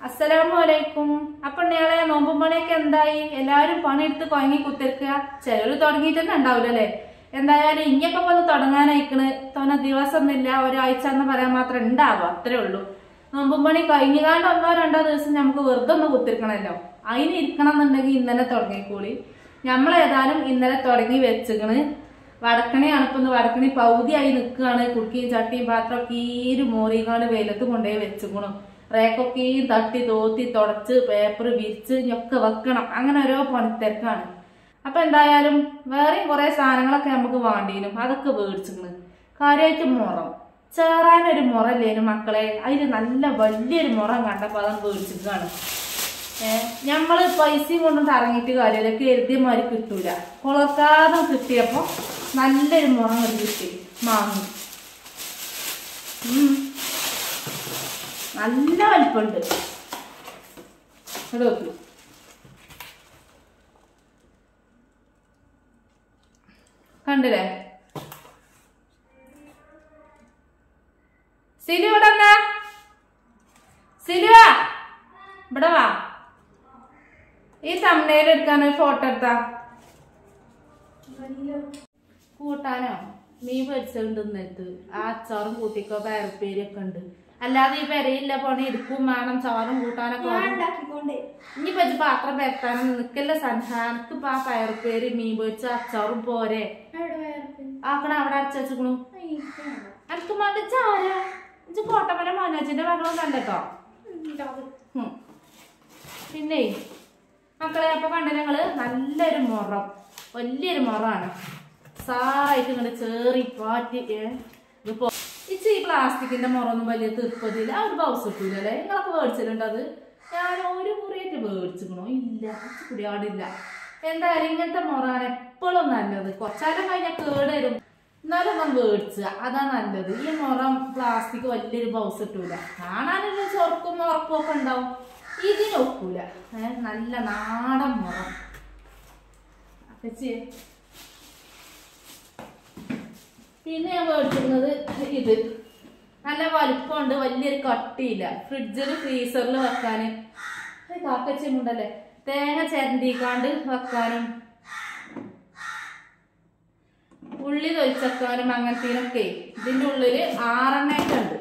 അസ്സലാമു അലൈക്കും അപ്പൊ ഞങ്ങളെ നോമ്പും പണിയൊക്കെ എന്തായി എല്ലാവരും പണിയെടുത്ത് കൊയങ്ങി കുത്തിരിക്കുക ചിലര് തുടങ്ങിയിട്ട് തന്നെ ഉണ്ടാവില്ലല്ലേ എന്തായാലും ഇങ്ങൊക്കെ വന്ന് തുടങ്ങാനായിക്കണ് തോന്ന ദിവസമൊന്നുമില്ല ഒരാഴ്ച എന്ന് പറയാൻ മാത്രം ഉണ്ടാവും അത്രേ ഉള്ളൂ നോമ്പും പണി കഴിഞ്ഞുകാണ്ട് ഒന്നോ രണ്ടോ ദിവസം നമുക്ക് വെറുതെ ഒന്ന് കുത്തിരിക്കണല്ലോ അതിന് ഇരിക്കണം എന്നുണ്ടെങ്കിൽ ഇന്നലെ തുടങ്ങിക്കൂടി നമ്മളേതായാലും ഇന്നലെ തുടങ്ങി വെച്ചിക്കണ് വടക്കണിയാണ് ഇപ്പൊ ഒന്ന് വടക്കണി പൗതിയായി നിൽക്കുകയാണ് കുക്കിയും ചട്ടിയും പാത്രമൊക്കെ ഈര് മോറിങ്ങാണ്ട് വെയിലത്ത് കൊണ്ടുപോയി വെച്ചുക്കണം റേക്കൊക്കെയും തട്ടി തോത്തി തുടച്ച് പേപ്പർ വിരിച്ച് ഒക്കെ വെക്കണം അങ്ങനെ ഓരോ പണിത്തിരക്കാണ് അപ്പൊ എന്തായാലും വേറെയും കുറെ സാധനങ്ങളൊക്കെ നമുക്ക് വേണ്ടീനും അതൊക്കെ മേടിച്ചിക്കണ് കാര്യമായിട്ട് മുറം ചേറാനൊരു മുറല്ലേനും മക്കളെ അതിന് നല്ല വലിയൊരു മുറം കണ്ടപ്പോ അതങ്ങ് മേടിച്ചിട്ടാണ് ഏഹ് ഞമ്മള് പൈസയും കൊണ്ടിട്ട് ഇറങ്ങിയിട്ട് കാര്യമില്ല കരുതിയ മാതിരി കിട്ടൂല കുളർക്കാതെ കിട്ടിയപ്പോ നല്ലൊരു മുറം ഒരു കിട്ടി മാങ്ങി ഉം. നല്ല വലിപ്പമുണ്ട് ഇവിടെ നോക്കൂ കണ്ടില്ലേ സിലു ഇവിടെ വന്നാ സിലുവാ ഇവിടെ വാ ഈ തമ്മനയിൽ എടുക്കാൻ ഒരു ഫോട്ടോ എടുത്താ കൂട്ടാനോ മീൻ പൊരിച്ചുണ്ട് ഇന്നത്ത് ആ അച്ചാറും കൂട്ടിക്കോ പയറുപ്പേരിയൊക്കെ ഉണ്ട് അല്ലാതെ ഈ പെരയില്ല പണി എടുക്കും വേണം ചോറും കൂട്ടാനൊക്കെ വേണം. ഉണ്ടാക്കിക്കൊണ്ടേ ഇനി പറ്റി പാത്രം പരത്താനും നിക്കല്ല സൻഹാനക്ക് ഇപ്പൊ ആ പയറുപ്പേര് മീൻ പൊരിച്ച അച്ചാറും പോരെ അവിടെ വേറെ ആക്കണ അവിടെ അടച്ചു വെച്ചിക്കണു എനിക്ക് മടിച്ചാരാ ഇജ്ജ് കോട്ടമല മനോജിന്റെ മകളും കണ്ടോ ഉം. പിന്നെ മക്കളെ അപ്പൊ കണ്ട ഞങ്ങള് നല്ലൊരു മുറം വലിയൊരു മുറാണ് സാറായിട്ട് ഇങ്ങനെ ചേറി പാറ്റി ഏ, ഇതിപ്പോ ഇച്ചി ഈ പ്ലാസ്റ്റിക്കിന്റെ മുറൊന്നും വലിയ തീർപ്പതില്ല ആ ഒരു ബൗസ് കിട്ടൂലല്ലേ നിങ്ങളൊക്കെ മേടിച്ചിട്ടുണ്ട് അത് ഞാൻ ഒരു മുറിയായിട്ട് മേടിച്ചിക്കണോ ഇല്ല കുടിയാടില്ല എന്തായാലും ഇങ്ങനത്തെ മുറാണ് എപ്പോഴും നല്ലത് കുറച്ചാലും കഴിഞ്ഞാൽ കേടുവരും എന്നാലും നമ്മൾ മേടിച്ചുക അതാ നല്ലത് ഈ മുറം പ്ലാസ്റ്റിക് വലിയൊരു ബൗസ് ഇട്ടൂല കാണാനൊരു ചൊറക്കും ഉറപ്പും ഒക്കെ ഉണ്ടാവും ഇതിനൊക്കൂല ഏ നല്ല നാടൻ മുറം അപ്പച്ചി പിന്നെ ഞാൻ മേടിച്ചിരുന്നത് ഇത് നല്ല വലുപ്പമുണ്ട് വലിയൊരു കട്ടിയില്ല ഫ്രിഡ്ജിൽ ഫ്രീസറിൽ വെക്കാന് കാക്കച്ചുണ്ടല്ലേ തേങ്ങ ചിരണ്ടിക്കാണ്ട് വെക്കാനും ഉള്ളി തൊലിച്ചക്കാനും അങ്ങനത്തേനൊക്കെ ഇതിന്റെ ഉള്ളില് ആറെണ്ണായിട്ടുണ്ട്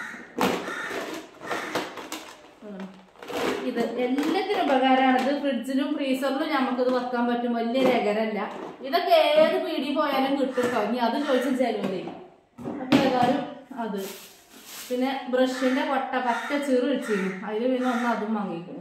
ഇത് എല്ലാത്തിനും ഉപകാരമാണ് ഇത് ഫ്രിഡ്ജിലും ഫ്രീസറിലും നമുക്കിത് വെക്കാൻ പറ്റും വലിയ രകരല്ല ഇതൊക്കെ ഏത് പീടി പോയാലും കിട്ടും കേട്ടോ ഇനി അത് ചോദിച്ചും ചെലവില്ലേ അപ്പൊ ഏതായാലും അത് പിന്നെ ബ്രഷിന്റെ കൊട്ട പച്ച ചെറു വെച്ചിരുന്നു അതിൽ പിന്നെ ഒന്ന് അതും വാങ്ങിക്കുന്നു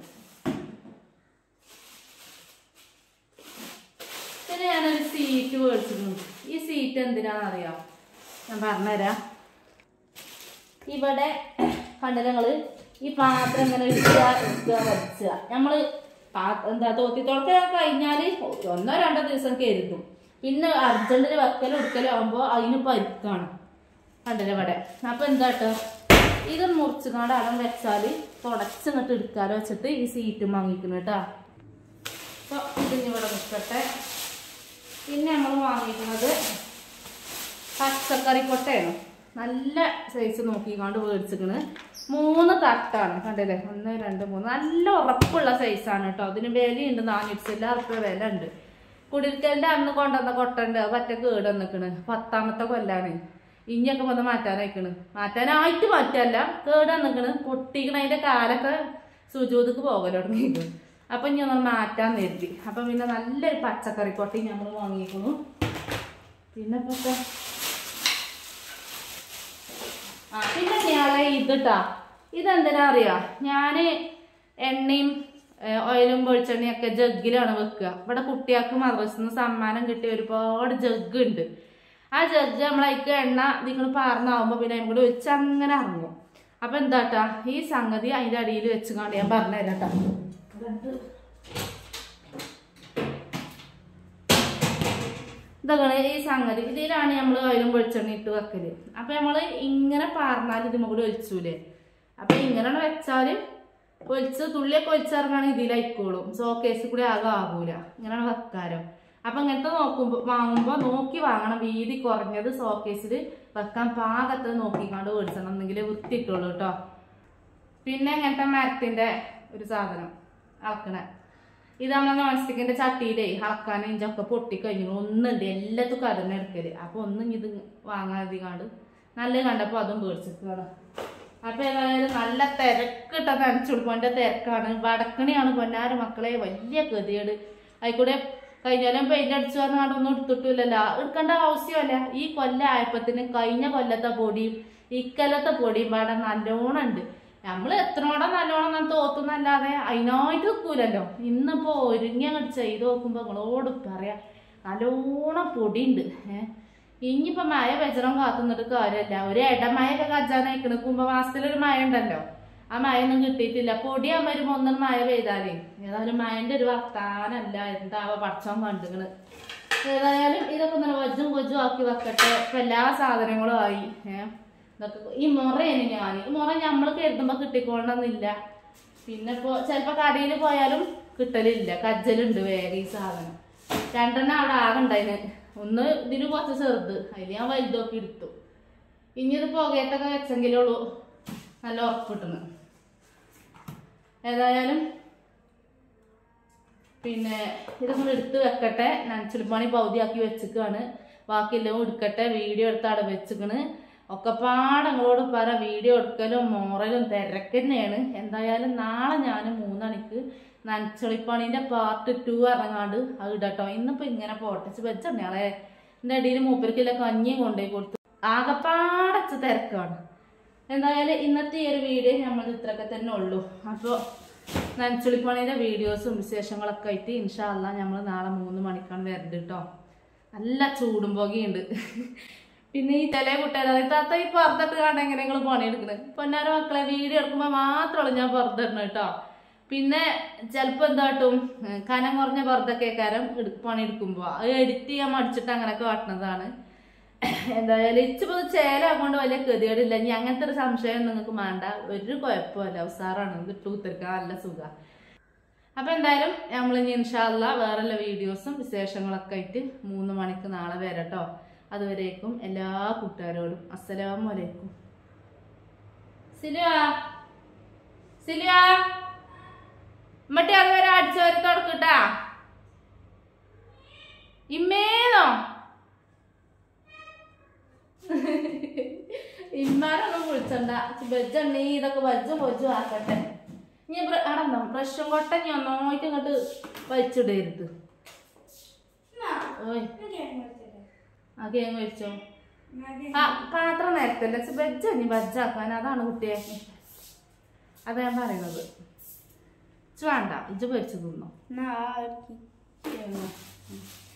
പിന്നെ ഞാനൊരു സീറ്റ് മേടിച്ചിരുന്നു ഈ സീറ്റ് എന്തിനാണെന്നറിയാം ഞാൻ പറഞ്ഞുതരാം ഇവിടെ കണ്ട ഞങ്ങള് ഈ പാത്രം ഇങ്ങനെ ഇടുക എടുക്കുക വലിച്ചുക നമ്മള് പാ- എന്താ തോത്തി തുറക്കൽ കഴിഞ്ഞാല് ഒന്നോ രണ്ടോ ദിവസം കരുതും പിന്നെ അർജന്റിന് വെക്കലും എടുക്കലും ആകുമ്പോ അതിന് പരിക്കാണ് കണ്ടല്ലേ ഇവിടെ അപ്പൊ എന്താ കേട്ടോ ഇത് മുറിച്ചുകാണ്ട് അടം വെച്ചാല് തുടച്ചിങ്ങോട്ട് എടുക്കാലോ വെച്ചിട്ട് ഈ സീറ്റ് വാങ്ങിക്കുന്നു കേട്ടോ അപ്പൊ ഇതിന് ഇവിടെ നിൽക്കട്ടെ പിന്നെ നമ്മൾ വാങ്ങിക്കുന്നത് പച്ചക്കറി കൊട്ടയാണ് നല്ല സൈസ് നോക്കിക്കാണ്ട് മേടിച്ചിക്കണ് മൂന്ന് തട്ടാണ് കണ്ടില്ലേ ഒന്ന് രണ്ട് മൂന്ന് നല്ല ഉറപ്പുള്ള സൈസാണ് കേട്ടോ അതിന് വിലയുണ്ട് നാനൂറ്റി എല്ലാ റുപ്യ വില ഉണ്ട് കുടിരിക്കലിന്റെ അന്ന് കൊണ്ടുവന്ന കൊട്ടുണ്ട് അത് പറ്റ കേട് വന്നിക്കണ് പത്താമത്തെ കൊല്ലാണ് ഇനിയൊക്കെ വന്ന് മാറ്റാനായിക്കണ് മാറ്റാനായിട്ട് മാറ്റല്ല കേട് വന്നിക്കണ് പൊട്ടിക്കണ അതിന്റെ കാലൊക്കെ സുജൂതക്ക് പോകല തുടങ്ങിയിരിക്കുന്നു അപ്പൊ ഇനി ഒന്ന് മാറ്റാൻ കരുതി അപ്പൊ പിന്നെ നല്ലൊരു പച്ചക്കറി കൊട്ടി നമ്മൾ വാങ്ങിയിരിക്കുന്നു പിന്നെ ഇപ്പൊ ആ പിന്നെ ഞാളെ ഇതിട്ടാ ഇതെന്തിനാ അറിയാ ഞാന് എണ്ണയും ഏഹ്, ഓയിലും വെളിച്ചെണ്ണയും ഒക്കെ ജഗ്ഗിലാണ് വെക്കുക ഇവിടെ കുട്ടികൾക്ക് മദ്രസിൽ നിന്ന് സമ്മാനം കിട്ടിയ ഒരുപാട് ജഗ് ഉണ്ട് ആ ജഗ് നമ്മളതിക്ക് എണ്ണ നിങ്ങൾ പാർന്നാവുമ്പോ പിന്നെ അതിനും കൂടി ഒഴിച്ച് അങ്ങനെ ഇറങ്ങും അപ്പൊ എന്താട്ടാ ഈ സംഗതി അതിന്റെ അടിയിൽ വെച്ച് കാണ്ട് ഞാൻ പറഞ്ഞുതരാട്ടാ ഇതാണ് ഈ സംഗതി ഇതിലാണ് നമ്മൾ ഓയിലും വെളിച്ചെണ്ണ ഇട്ട് വെക്കല് അപ്പൊ നമ്മള് ഇങ്ങനെ പാർന്നാൽ ഇതിമ്മ കൂടി ഒഴിച്ചൂലേ അപ്പൊ ഇങ്ങനെ വെച്ചാല് ഒഴിച്ച് തുള്ളിയൊക്കെ ഒഴിച്ചിറങ്ങാണെങ്കിൽ ഇതിലായിക്കോളും സോക്കേസിൽ കൂടി ആകെ ആകൂല ഇങ്ങനെയാണ് വെക്കാരോ അപ്പൊ ഇങ്ങനത്തെ നോക്കുമ്പോ വാങ്ങുമ്പോ നോക്കി വാങ്ങണം വീതി കുറഞ്ഞത് സോക്കേസിൽ വെക്കാൻ പാകത്ത് നോക്കിക്കാണ്ട് മേടിച്ചണം എന്നെങ്കിലേ വൃത്തി കിട്ടുള്ളൂ കേട്ടോ പിന്നെ ഇങ്ങനത്തെ മരത്തിന്റെ ഒരു സാധനം അളക്കണ ഇത് നമ്മളെ നോൺ സ്റ്റിക്കിന്റെ ചട്ടിയിലേ അളക്കാൻ ഇഞ്ചൊക്കെ പൊട്ടി കഴിഞ്ഞു ഒന്നുണ്ട് എല്ലാത്തും അതന്നെ എടുക്കല് അപ്പൊ ഒന്നും ഇത് വാങ്ങാതികാണ്ട് നല്ല കണ്ടപ്പോ അതും മേടിച്ചിട്ടാണ് അപ്പൊ ഏതായാലും നല്ല തിരക്കിട്ട നനച്ചുടുപ്പോന്റെ തിരക്കാണ് വടക്കണിയാണ് പൊന്നാറ് മക്കളെ വലിയ ഗതികേട് ആയിക്കൂടെ കഴിഞ്ഞാലും പെയിന്റ് അടിച്ചു പറഞ്ഞാണ്ട് ഒന്നും എടുത്തിട്ടില്ലല്ലോ എടുക്കേണ്ട ആവശ്യമല്ല ഈ കൊല്ലം ആയപ്പത്തിന് കഴിഞ്ഞ കൊല്ലത്തെ പൊടിയും ഇക്കൊല്ലത്തെ പൊടിയും പാടെ നല്ലോണം ഉണ്ട് നമ്മൾ എത്രയോടെ നല്ലോണം ഞാൻ തോത്തുന്നല്ലാതെ അതിനായിട്ട് നിൽക്കൂലല്ലോ ഇന്നിപ്പോ ഒരുങ്ങി അങ്ങോട്ട് ചെയ്ത് നോക്കുമ്പോ നിങ്ങളോട് പറയാം നല്ലോണം പൊടിയുണ്ട് ഏഹ് ഇനിയിപ്പോ മഴ വെച്ചണം കാത്തുന്നിട്ട് കാര്യമല്ല ഒരു ഇടമഴയൊക്കെ കജ്ജാനായിക്കണ് കുംഭമാസത്തിലൊരു മഴ ഉണ്ടല്ലോ ആ മഴ ഒന്നും കിട്ടിയിട്ടില്ല പൊടിയാകുമ്പോ ഒരു ഒന്നും മഴ പെയ്താലേ ഏതായാലും മഴന്റെ ഒരു വർത്താനല്ല എന്താവ പടച്ചോൻ കണ്ടുകള് ഏതായാലും ഇതൊക്കെ ഒന്ന് വജ്ജും കൊജ്ജും ആക്കി വെക്കട്ടെ ഇപ്പൊ എല്ലാ സാധനങ്ങളും ആയി ഏഹ് ഇതൊക്കെ ഈ മുറയാണ് ഞാൻ ഈ മുറ നമ്മൾ കരുതുമ്പോ കിട്ടിക്കൊള്ളണമെന്നില്ല പിന്നെ ഇപ്പോ ചിലപ്പോ കടയിൽ പോയാലും കിട്ടലില്ല കജ്ജലുണ്ട് വേഗം ഈ സാധനം രണ്ടെണ്ണം അവിടെ ആകെ ഉണ്ടായിന് ഒന്ന് ഇതിന് കുറച്ച് ചെറുത് അതിൽ ഞാൻ വലുതൊക്കെ എടുത്തു ഇനി ഇത് പുകയത്തൊക്കെ വെച്ചെങ്കിലേ ഉള്ളൂ നല്ല ഉറപ്പ് കിട്ടുന്നത് ഏതായാലും പിന്നെ ഇതൊക്കെ എടുത്ത് വെക്കട്ടെ നനച്ചിളിപ്പണി പൗതിയാക്കി വെച്ചിക്കാണ് ബാക്കിയെല്ലാം എടുക്കട്ടെ വീഡിയോ എടുത്ത് അവിടെ വെച്ചിക്കണ് ഒക്കെപ്പാടെ നിങ്ങളോട് പറ വീഡിയോ എടുക്കലും മോറലും തിരക്കന്നെയാണ് എന്തായാലും നാളെ ഞാൻ മൂന്നണിക്ക് നനച്ചളിപ്പണീൻ്റെ പാർട്ട് ടു ഇറങ്ങാണ്ട് അത് ഇടട്ടോ ഇന്നിപ്പോ ഇങ്ങനെ പോട്ടച്ച് വെച്ചെണ്ണയാളെ എൻ്റെ അടിയിൽ മൂപ്പരിക്കില്ല കഞ്ഞിയും കൊണ്ടുപോയി കൊടുത്തു ആകപ്പാടച്ച് തിരക്കാണ് എന്തായാലും ഇന്നത്തെ ഈ ഒരു വീഡിയോ നമ്മൾ ഇത്രയൊക്കെ തന്നെ ഉള്ളൂ അപ്പോൾ നനച്ചുളിപ്പണിയുടെ വീഡിയോസും വിശേഷങ്ങളൊക്കെ ആയിട്ട് ഇൻഷാല്ല നമ്മൾ നാളെ മൂന്ന് മണിക്കാണ് വരരുത് കേട്ടോ നല്ല ചൂടും പുകയുണ്ട് പിന്നെ ഈ ചില കുട്ടികളെ താത്ത ഈ പുറത്തിട്ട് കാണാൻ എങ്ങനെ നിങ്ങൾ പണിയെടുക്കണത് പൊന്നാര മക്കളെ വീഡിയോ എടുക്കുമ്പോൾ മാത്രമേ ഞാൻ പുറത്തിടണം കേട്ടോ പിന്നെ ചിലപ്പോൾ എന്താട്ടും ഏഹ് കനം കുറഞ്ഞ പുറത്തൊക്കെ കാരം പണിയെടുക്കുമ്പോൾ അത് എഡിറ്റ് ചെയ്യാൻ മടിച്ചിട്ട് അങ്ങനെ കാട്ടുന്നതാണ് എന്തായാലും ഇച്ചിപ്പോ ചേലാകൊണ്ട് വലിയ ഗതികേടില്ല ഇനി അങ്ങനത്തെ ഒരു സംശയം നിങ്ങൾക്ക് വേണ്ട ഒരു കുഴപ്പമില്ല ഉസാറാണ് ഇത് തൂത്തിരിക്കാൻ നല്ല സുഖം അപ്പൊ എന്തായാലും നമ്മൾ ഇനി ഇൻഷാല്ല വേറെല്ല വീഡിയോസും വിശേഷങ്ങളൊക്കെ ആയിട്ട് മൂന്ന് മണിക്ക് നാളെ വരട്ടോ അതുവരേക്കും എല്ലാ കൂട്ടുകാരോടും അസ്സലാമു അലൈക്കും സിലുവ സിലുവ മറ്റേ അതുവരെ അടിച്ചു വരെ തുടക്കട്ടാ ഇമ്മേന്നോ ഇമ്മാരൊന്നും വിളിച്ചണ്ട വെജുണ്ട് ഇതൊക്കെ വെജും വെജും ആക്കട്ടെ ഇനി അടന്നോ ബ്രഷും കൊട്ട ഞാൻ ഒന്നായിട്ട് ഇങ്ങോട്ട് വലിച്ചിടരുത് ഓയ് ആ കേങ്ങ് വെച്ചോ ആ പാത്രം നേരത്തല്ല വെജ് ഇനി വെജാക്കാൻ അതാണ് കുട്ടിയെ അതാ ഞാൻ പറയുന്നത് ഇച്ച് വേണ്ട ഇജ്ജ് പൊരിച്ചു തിന്നോ കേങ്ങ്. ഉം.